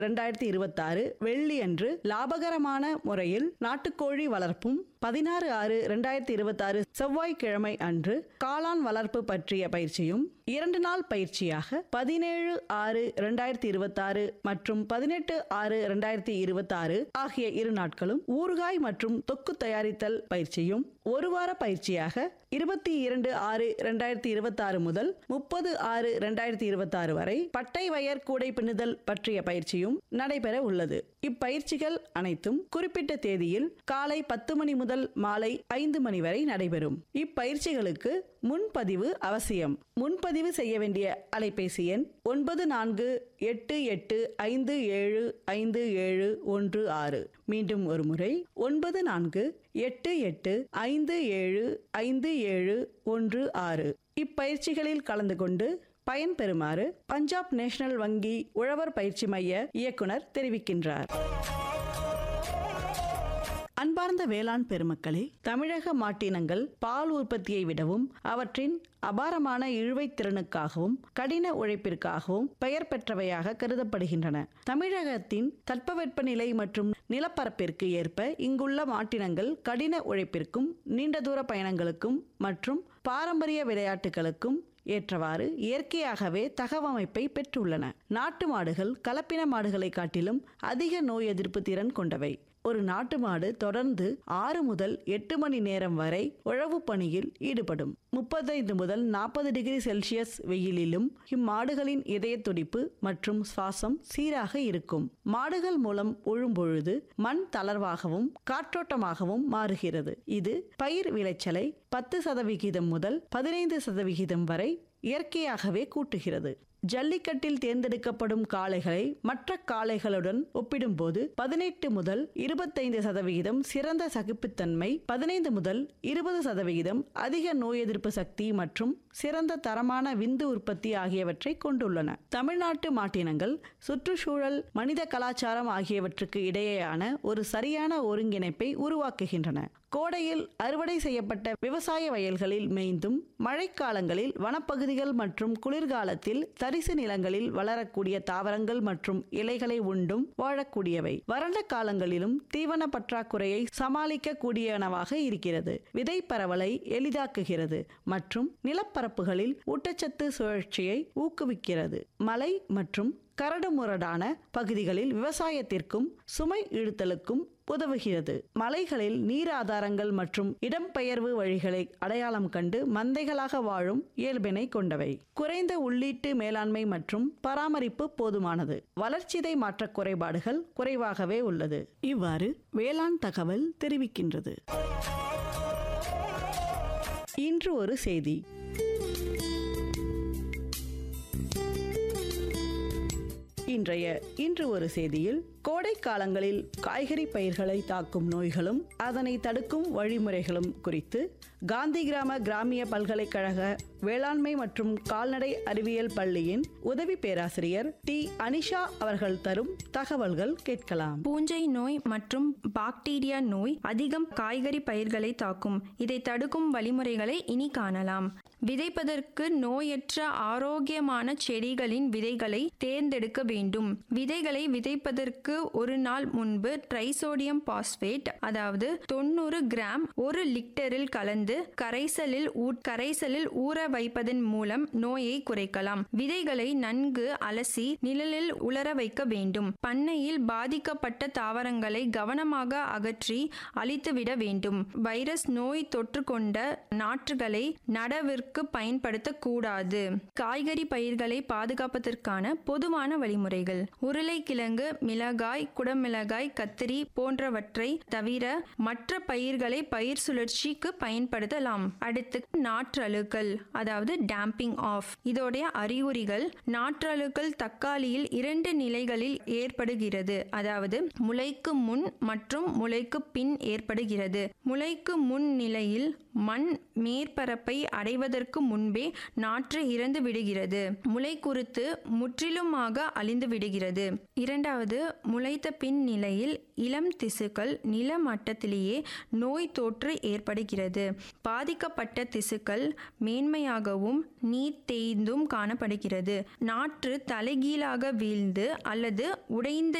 இரண்டாயிரத்தி இருபத்தாறு வெள்ளி அன்று லாபகரமான முறையில் நாட்டுக்கோழி வளர்ப்பும் பதினாறு ஆறு இரண்டாயிரத்தி இருபத்தாறு செவ்வாய்க்கிழமை அன்று காளான் வளர்ப்பு பற்றிய பயிற்சியும் இரண்டு நாள் பயிற்சியாக பதினேழு ஆறு இரண்டாயிரத்தி இருபத்தாறு மற்றும் பதினெட்டு ஆறு இரண்டாயிரத்தி இருபத்தாறு ஆகிய இரு நாட்களும் ஊறுகாய் மற்றும் தொக்கு தயாரித்தல் பயிற்சியும் ஒரு வார பயிற்சியாக இருபத்தி இரண்டு ஆறு இரண்டாயிரத்தி இருபத்தாறு முதல் முப்பது ஆறு இரண்டாயிரத்தி இருபத்தாறு வரை பட்டை வயர் கூடை பின்னுதல் பற்றிய பயிற்சியும் நடைபெற உள்ளது இப்பயிற்சிகள் அனைத்தும் குறிப்பிட்ட தேதியில் காலை பத்து மணி முதல் மாலை ஐந்து மணி வரை நடைபெறும் இப்பயிற்சிகளுக்கு முன்பதிவு அவசியம் முன்பதிவு செய்ய வேண்டிய அலைபேசி எண் ஒன்பது நான்கு எட்டு எட்டு ஐந்து ஏழு ஐந்து ஏழு ஒன்று ஆறு மீண்டும் ஒரு முறை ஒன்பது நான்கு எட்டு எட்டு ஐந்து ஏழு ஐந்து ஏழு ஒன்று ஆறு இப்பயிற்சிகளில் கலந்து கொண்டு பயன்பெறுமாறு பஞ்சாப் நேஷனல் வங்கி உழவர் பயிற்சி மைய இயக்குனர் தெரிவிக்கின்றார் அன்பார்ந்த வேளாண் பெருமக்களே தமிழக மாட்டினங்கள் பால் உற்பத்தியை விடவும் அவற்றின் அபாரமான இழுவைத் திறனுக்காகவும் கடின உழைப்பிற்காகவும் பெயர் பெற்றவையாக கருதப்படுகின்றன தமிழகத்தின் தட்பவெப்பநிலை மற்றும் நிலப்பரப்பிற்கு ஏற்ப இங்குள்ள மாட்டினங்கள் கடின உழைப்பிற்கும் நீண்ட தூர பயணங்களுக்கும் மற்றும் பாரம்பரிய விளையாட்டுகளுக்கும் ஏற்றவாறு இயற்கையாகவே தகவமைப்பை பெற்றுள்ளன நாட்டு மாடுகள் கலப்பின மாடுகளை காட்டிலும் அதிக நோய் எதிர்ப்பு திறன் கொண்டவை ஒரு நாட்டு மாடு தொடர்ந்து ஆறு முதல் எட்டு மணி நேரம் வரை உழவு பணியில் ஈடுபடும் முப்பத்தைந்து முதல் நாற்பது டிகிரி செல்சியஸ் வெயிலிலும் இம்மாடுகளின் இதய துடிப்பு மற்றும் சுவாசம் சீராக இருக்கும் மாடுகள் மூலம் உழும்பொழுது மண் தளர்வாகவும் காற்றோட்டமாகவும் மாறுகிறது இது பயிர் விளைச்சலை பத்து சதவிகிதம் முதல் பதினைந்து சதவிகிதம் வரை இயற்கையாகவே கூட்டுகிறது ஜல்லிக்கட்டில் தேர்ந்தெடுக்கப்படும் காளைகளை மற்ற காளைகளுடன் ஒப்பிடும்போது பதினெட்டு முதல் இருபத்தைந்து சதவிகிதம் சிறந்த சகிப்புத்தன்மை பதினைந்து முதல் இருபது சதவிகிதம் அதிக நோய் எதிர்ப்பு சக்தி மற்றும் சிறந்த தரமான விந்து உற்பத்தி ஆகியவற்றை கொண்டுள்ளன தமிழ்நாட்டு மாட்டினங்கள் சுற்றுச்சூழல் மனித கலாச்சாரம் ஆகியவற்றுக்கு இடையேயான ஒரு சரியான ஒருங்கிணைப்பை உருவாக்குகின்றன கோடையில் அறுவடை செய்யப்பட்ட விவசாய வயல்களில் மேய்ந்தும் மழைக்காலங்களில் வனப்பகுதிகள் மற்றும் குளிர்காலத்தில் தரிசு நிலங்களில் வளரக்கூடிய தாவரங்கள் மற்றும் இலைகளை உண்டும் வாழக்கூடியவை வறண்ட காலங்களிலும் தீவன பற்றாக்குறையை சமாளிக்க கூடியனவாக இருக்கிறது விதை பரவலை எளிதாக்குகிறது மற்றும் நிலப்பரப்புகளில் ஊட்டச்சத்து சுழற்சியை ஊக்குவிக்கிறது மலை மற்றும் கரடுமுரடான பகுதிகளில் விவசாயத்திற்கும் சுமை இழுத்தலுக்கும் உதவுகிறது மலைகளில் நீர் ஆதாரங்கள் மற்றும் இடம்பெயர்வு வழிகளை அடையாளம் கண்டு மந்தைகளாக வாழும் இயல்பினை கொண்டவை குறைந்த உள்ளீட்டு மேலாண்மை மற்றும் பராமரிப்பு போதுமானது வளர்ச்சிதை மாற்ற குறைபாடுகள் குறைவாகவே உள்ளது இவ்வாறு வேளாண் தகவல் தெரிவிக்கின்றது இன்று ஒரு செய்தி இன்றைய இன்று ஒரு செய்தியில் கோடை காலங்களில் காய்கறி பயிர்களை தாக்கும் நோய்களும் அதனை தடுக்கும் வழிமுறைகளும் குறித்து காந்தி கிராம கிராமிய பல்கலைக்கழக வேளாண்மை மற்றும் கால்நடை அறிவியல் பள்ளியின் உதவி பேராசிரியர் டி அனிஷா அவர்கள் தரும் தகவல்கள் கேட்கலாம் பூஞ்சை நோய் மற்றும் பாக்டீரியா நோய் அதிகம் காய்கறி பயிர்களை தாக்கும் இதை தடுக்கும் வழிமுறைகளை இனி காணலாம் விதைப்பதற்கு நோயற்ற ஆரோக்கியமான செடிகளின் விதைகளை தேர்ந்தெடுக்க வேண்டும் விதைகளை விதைப்பதற்கு ஒரு நாள் முன்பு ட்ரைசோடியம் பாஸ்பேட் அதாவது தொண்ணூறு கிராம் ஒரு லிட்டரில் கலந்து கரைசலில் ஊ- கரைசலில் ஊற வைப்பதன் மூலம் நோயை குறைக்கலாம் விதைகளை நன்கு அலசி நிழலில் உலர வைக்க வேண்டும் பண்ணையில் பாதிக்கப்பட்ட தாவரங்களை கவனமாக அகற்றி அழித்துவிட வேண்டும் வைரஸ் நோய் தொற்று கொண்ட நாற்றுகளை நடவிற்கு பயன்படுத்தக்கூடாது காய்கறி பயிர்களை பாதுகாப்பதற்கான பொதுவான வழிமுறைகள் உருளைக்கிழங்கு மிளகாய் குடமிளகாய் கத்திரி போன்றவற்றை தவிர மற்ற பயிர்களை பயிர் சுழற்சிக்கு பயன்படுத்தலாம் அடுத்து நாற்றழுகல் அதாவது டேம்பிங் ஆஃப் இதோடைய அறிகுறிகள் நாற்றழுகல் தக்காளியில் இரண்டு நிலைகளில் ஏற்படுகிறது அதாவது முளைக்கு முன் மற்றும் முளைக்கு பின் ஏற்படுகிறது முளைக்கு முன் நிலையில் மண் மேற்பரப்பை அடைவதற்கு முன்பே நாற்று இறந்து விடுகிறது முளை குருத்து முற்றிலுமாக அழிந்து விடுகிறது இரண்டாவது முளைத்த பின் நிலையில் இளம் திசுக்கள் நில மட்டத்திலேயே நோய் தொற்று ஏற்படுகிறது பாதிக்கப்பட்ட திசுக்கள் மேன்மையாகவும் நீர் தேய்ந்தும் காணப்படுகிறது நாற்று தலைகீழாக வீழ்ந்து அல்லது உடைந்த